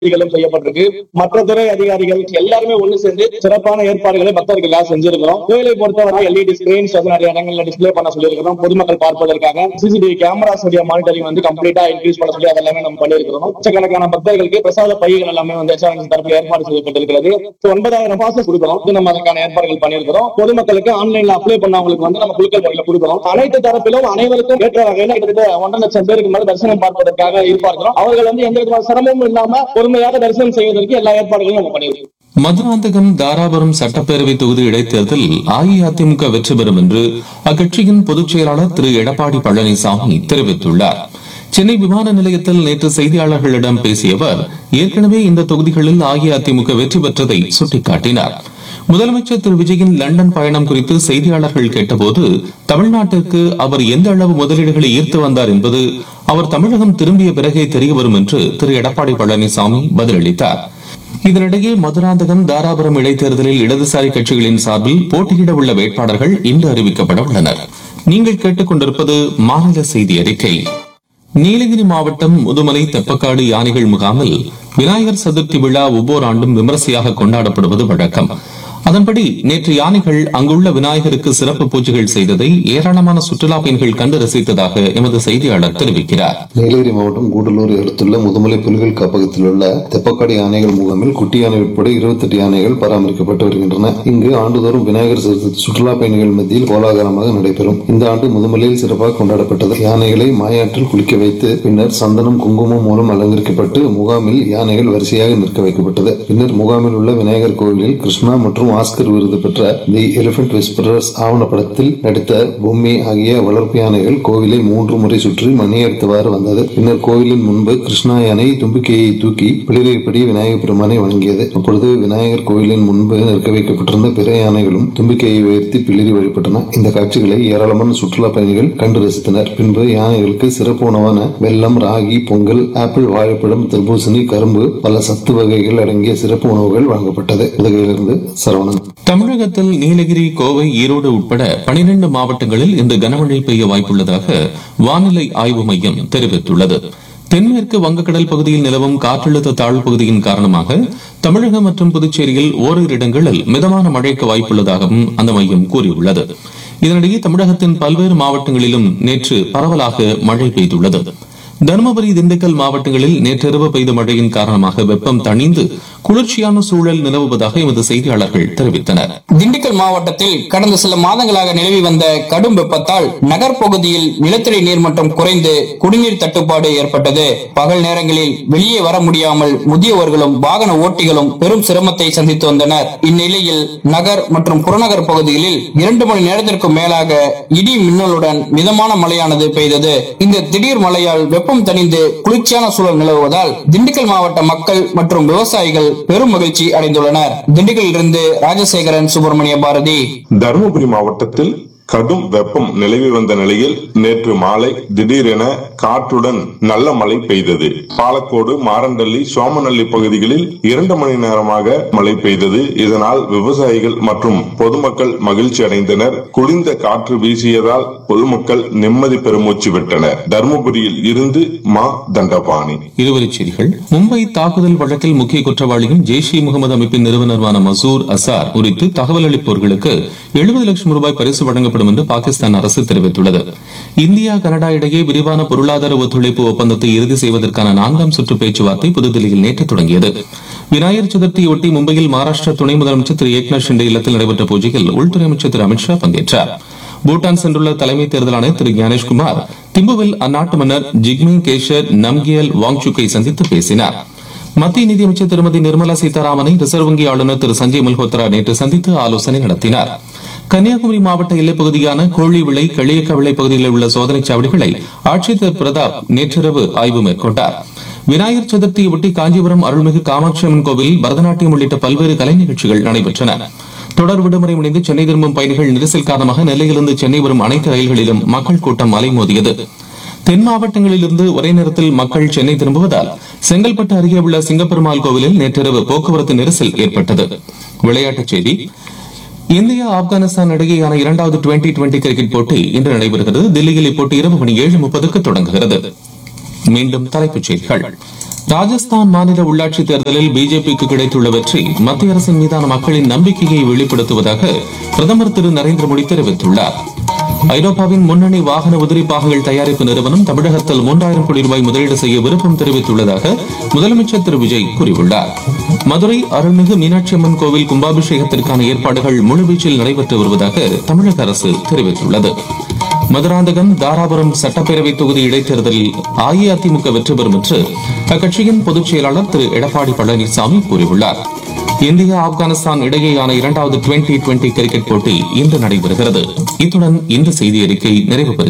அதிகாரிகளும் செய்யப்பட்டிருக்கு மற்ற துறை அதிகாரிகள் எல்லாருமே ஒண்ணு சேர்ந்து சிறப்பான ஏற்பாடுகளை பக்தர்களுக்காக செஞ்சிருக்கிறோம் கோயிலை பொறுத்தவரை எல்இடி ஸ்கிரீன்ஸ் வந்து நிறைய இடங்கள்ல டிஸ்ப்ளே பண்ண சொல்லியிருக்கிறோம் பொதுமக்கள் பார்ப்பதற்காக சிசிடிவி கேமராஸ் உடைய மானிட்டரிங் வந்து கம்ப்ளீட்டா இன்க்ரீஸ் பண்ண சொல்லி அதெல்லாமே நம்ம பண்ணியிருக்கிறோம் லட்சக்கணக்கான பக்தர்களுக்கு பிரசாத பைகள் எல்லாமே வந்து HRNC தரப்புல ஏற்பாடு செய்யப்பட்டிருக்கிறது So, ஒன்பதாயிரம் பாசஸ் கொடுக்கிறோம் இது நம்ம அதுக்கான ஏற்பாடுகள் பண்ணியிருக்கிறோம் பொதுமக்களுக்கு ஆன்லைன்ல அப்ளை பண்ணவங்களுக்கு வந்து நம்ம குழுக்கள் முறையில கொடுக்கிறோம் அனைத்து தரப்பிலும் அனைவருக்கும் ஏற்ற வகையில கிட்டத்தட்ட ஒன்றரை லட்சம் பேருக்கு மேல தரிசனம் பார்ப்பதற்காக எதிர்பார்க்கிறோம் அவர்கள் வந்து எந்த விதமான சிரமமும் இல்லாம பொறுமையாக தரிசனம் செய்வதற்கு எல்லா ஏற்பாடுகளும் நம்ம பண்ணியிருக்கோம் மதுராந்தகம் தாராபுரம் சட்டப்பேரவை தொகுதி இடைத்தேர்தலில் அஇஅதிமுக வெற்றி பெறும் என்று அக்கட்சியின் பொதுச் செயலாளர் திரு எடப்பாடி பழனிசாமி தெரிவித்துள்ளார் சென்னை விமான நிலையத்தில் நேற்று செய்தியாளர்களிடம் பேசிய அவர் ஏற்கனவே இந்த தொகுதிகளில் அஇஅதிமுக வெற்றி பெற்றதை சுட்டிக்காட்டினார் முதலமைச்சர் திரு விஜயின் லண்டன் பயணம் குறித்து செய்தியாளர்கள் கேட்டபோது தமிழ்நாட்டிற்கு அவர் எந்த அளவு முதலீடுகளை ஈர்த்து வந்தார் என்பது அவர் தமிழகம் திரும்பிய பிறகே தெரியவரும் என்று திரு எடப்பாடி பழனிசாமி பதிலளித்தார் இதனிடையே மதுராந்தகம் தாராபுரம் இடைத்தேர்தலில் இடதுசாரி கட்சிகளின் சார்பில் போட்டியிட உள்ள வேட்பாளர்கள் இன்று அறிவிக்கப்பட உள்ளனர் நீங்கள் கேட்டுக்கொண்டிருப்பது மாநில செய்தி அறிக்கை நீலகிரி மாவட்டம் முதுமலை தெப்பக்காடு யானைகள் முகாமில் விநாயகர் சதுர்த்தி விழா ஒவ்வொரு ஆண்டும் விமரிசையாக கொண்டாடப்படுவது வழக்கம் அதன்படி நேற்று யானைகள் அங்குள்ள விநாயகருக்கு சிறப்பு பூஜைகள் செய்ததை ஏராளமான சுற்றுலா பயணிகள் கண்டு ரசித்ததாக எமது செய்தியாளர் தெரிவிக்கிறார் நீலகிரி மாவட்டம் கூடலூர் அடுத்துள்ள முதுமலை புலிகள் காப்பகத்தில் உள்ள தெப்பக்காடு யானைகள் முகாமில் குட்டி யானை உட்பட இருபத்தெட்டு யானைகள் பராமரிக்கப்பட்டு வருகின்றன இங்கு ஆண்டுதோறும் விநாயகர் சதுர்த்தி சுற்றுலா பயணிகள் மத்தியில் கோலாகலமாக நடைபெறும் இந்த ஆண்டு முதுமலையில் சிறப்பாக கொண்டாடப்பட்டது யானைகளை மாயாற்றில் குளிக்க வைத்து பின்னர் சந்தனம் குங்குமம் மூலம் அலங்கரிக்கப்பட்டு முகாமில் யானைகள் வரிசையாக நிற்க வைக்கப்பட்டது பின்னர் முகாமில் உள்ள விநாயகர் கோவிலில் கிருஷ்ணா மற்றும் ஆஸ்கர் விருது பெற்ற தி எலிபென்ட் விஸ்பரர்ஸ் ஆவணப்படத்தில் நடித்த பொம்மை ஆகிய வளர்ப்பு யானைகள் கோவிலை மூன்று முறை சுற்றி மணியடித்தவாறு வந்தது பின்னர் கோவிலின் முன்பு கிருஷ்ணா யானை தும்பிக்கையை தூக்கி பிளிரைப்படி விநாயகர் பெருமானை வணங்கியது அப்பொழுது விநாயகர் கோவிலின் முன்பு நிற்க வைக்கப்பட்டிருந்த பிற யானைகளும் தும்பிக்கையை உயர்த்தி பிளிரி வழிபட்டன இந்த காட்சிகளை ஏராளமான சுற்றுலா பயணிகள் கண்டு ரசித்தனர் பின்பு யானைகளுக்கு சிறப்பு உணவான வெல்லம் ராகி பொங்கல் ஆப்பிள் வாழைப்பழம் தர்பூசணி கரும்பு பல சத்து வகைகள் அடங்கிய சிறப்பு உணவுகள் வழங்கப்பட்டது உதகையிலிருந்து சரவணன் தமிழகத்தில் நீலகிரி கோவை ஈரோடு உட்பட பனிரெண்டு மாவட்டங்களில் இன்று கனமழை பெய்ய வாய்ப்புள்ளதாக வானிலை ஆய்வு மையம் தெரிவித்துள்ளது தென்மேற்கு வங்கக்கடல் பகுதியில் நிலவும் காற்றழுத்த தாழ்வு பகுதியின் காரணமாக தமிழகம் மற்றும் புதுச்சேரியில் ஓரிரு இடங்களில் மிதமான மழைக்கு வாய்ப்புள்ளதாகவும் அந்த மையம் கூறியுள்ளது இதனிடையே தமிழகத்தின் பல்வேறு மாவட்டங்களிலும் நேற்று பரவலாக மழை பெய்துள்ளது தருமபுரி திண்டுக்கல் மாவட்டங்களில் நேற்றிரவு பெய்த மழையின் காரணமாக வெப்பம் தணிந்து குளிர்ச்சியான சூழல் நிலவுவதாக எமது செய்தியாளர்கள் தெரிவித்தனர் திண்டுக்கல் மாவட்டத்தில் கடந்த சில மாதங்களாக நிலவி வந்த கடும் வெப்பத்தால் நகர்ப்பகுதியில் நிலத்தடி நீர்மட்டம் குறைந்து குடிநீர் தட்டுப்பாடு ஏற்பட்டது பகல் நேரங்களில் வெளியே வர முடியாமல் முதியவர்களும் வாகன ஓட்டிகளும் பெரும் சிரமத்தை சந்தித்து வந்தனர் இந்நிலையில் நகர் மற்றும் புறநகர் பகுதிகளில் இரண்டு மணி நேரத்திற்கும் மேலாக இடி மின்னலுடன் மிதமான மழையானது பெய்தது இந்த திடீர் மழையால் வெப்பம் தணிந்து குளிர்ச்சியான சூழல் நிலவுவதால் திண்டுக்கல் மாவட்ட மக்கள் மற்றும் விவசாயிகள் பெரும் மகிழ்ச்சி அடைந்துள்ளனர் திண்டுக்கல்லிருந்து ராஜசேகரன் சுப்பிரமணிய பாரதி தருமபுரி மாவட்டத்தில் கடும் வெப்பம் நிலவி வந்த நிலையில் நேற்று மாலை திடீரென காற்றுடன் நல்ல மழை பெய்தது பாலக்கோடு மாரண்டள்ளி சோமநல்லி பகுதிகளில் இரண்டு மணி நேரமாக மழை பெய்தது இதனால் விவசாயிகள் மற்றும் பொதுமக்கள் மகிழ்ச்சி அடைந்தனர் குளிர்ந்த காற்று வீசியதால் பொதுமக்கள் நிம்மதி பெருமூச்சு விட்டனர் தருமபுரியில் இருந்து மா தண்டபாணி இருவரிச் செய்திகள் மும்பை தாக்குதல் வழக்கில் முக்கிய குற்றவாளியும் ஜெய்ஷ் இ முகமது அமைப்பின் நிறுவனருமான மசூர் அசார் குறித்து தகவல் அளிப்பவர்களுக்கு எழுபது லட்சம் ரூபாய் பரிசு வழங்கப்படும் என்று பாகிஸ்தான் அரசு தெரிவித்துள்ளது இந்தியா கனடா இடையே விரிவான பொருளாதார ஒத்துழைப்பு ஒப்பந்தத்தை இறுதி செய்வதற்கான நான்காம் சுற்று பேச்சுவார்த்தை புதுதில்லியில் நேற்று தொடங்கியது விநாயகர் சதுர்த்தியொட்டி மும்பையில் மகாராஷ்டிரா துணை முதலமைச்சர் திரு ஏக்நாத் ஷிண்டே இல்லத்தில் நடைபெற்ற பூஜையில் உள்துறை அமைச்சர் திரு அமித்ஷா பங்கேற்றார் பூட்டான் சென்றுள்ள தலைமை தேர்தல் ஆணையர் திரு ஞானேஷ்குமார் திம்புவில் அந்நாட்டு மன்னர் ஜிக்மே கேஷர் நம்கியல் வாங்சுக்கை சந்தித்து பேசினார் மத்திய நிதியமைச்சர் திருமதி நிர்மலா சீதாராமனை ரிசர்வ் வங்கி ஆளுநர் திரு சஞ்சய் மல்ஹோத்ரா நேற்று சந்தித்து ஆலோசனை நடத்தினார் கன்னியாகுமரி மாவட்ட எல்லைப் பகுதியான கோழிவிளை களியக்கவிளை பகுதிகளில் உள்ள சோதனைச் சாவடிகளை ஆட்சியர் பிரதாப் நேற்றிரவு ஆய்வு மேற்கொண்டார் விநாயகர் சதுர்த்தியொட்டி காஞ்சிபுரம் அருள்மிகு காமாட்சி அம்மன் கோவிலில் பரதநாட்டியம் உள்ளிட்ட பல்வேறு கலை நிகழ்ச்சிகள் நடைபெற்றன தொடர் விடுமுறை முடிந்து சென்னை திரும்பும் பயணிகள் நெரிசல் காரணமாக நெல்லையிலிருந்து சென்னை வரும் அனைத்து ரயில்களிலும் மக்கள் கூட்டம் அலைமோதியது தென் மாவட்டங்களிலிருந்து ஒரே நேரத்தில் மக்கள் சென்னை திரும்புவதால் செங்கல்பட்டு அருகே உள்ள சிங்கப்பெருமாள் கோவிலில் நேற்றிரவு போக்குவரத்து நெரிசல் ஏற்பட்டது விளையாட்டுச் செய்தி இந்தியா ஆப்கானிஸ்தான் இடையேயான இரண்டாவது டுவெண்டி டுவெண்டி கிரிக்கெட் போட்டி இன்று நடைபெறுகிறது தில்லியில் இப்போட்டி இரவு மணி ஏழு முப்பதுக்கு தொடங்குகிறது மீண்டும் தலைப்புச் செய்திகள் ராஜஸ்தான் மாநில உள்ளாட்சி தேர்தலில் பிஜேபிக்கு கிடைத்துள்ள வெற்றி மத்திய அரசின் மீதான மக்களின் நம்பிக்கையை வெளிப்படுத்துவதாக பிரதமர் திரு நரேந்திர மோடி தெரிவித்துள்ளார் ஐரோப்பாவின் முன்னணி வாகன உதிரி பாகங்கள் தயாரிப்பு நிறுவனம் தமிழகத்தில் மூன்றாயிரம் கோடி ரூபாய் முதலீடு செய்ய விருப்பம் தெரிவித்துள்ளதாக முதலமைச்சர் திரு விஜய் கூறியுள்ளார் மதுரை அருள்மிகு மீனாட்சி அம்மன் கோவில் கும்பாபிஷேகத்திற்கான ஏற்பாடுகள் முழுவீச்சில் நடைபெற்று வருவதாக தமிழக அரசு தெரிவித்துள்ளது மதுராந்தகம் தாராபுரம் சட்டப்பேரவை தொகுதி இடைத்தேர்தலில் அஇஅதிமுக வெற்றி பெறும் என்று அக்கட்சியின் பொதுச் செயலாளர் திரு எடப்பாடி பழனிசாமி கூறியுள்ளார் இந்தியா ஆப்கானிஸ்தான் இடையேயான இரண்டாவது டுவெண்டி டுவெண்டி கிரிக்கெட் போட்டி இன்று நடைபெறுகிறது இத்துடன் இந்த செய்தி அறிக்கை நிறைவு பெறுகிறது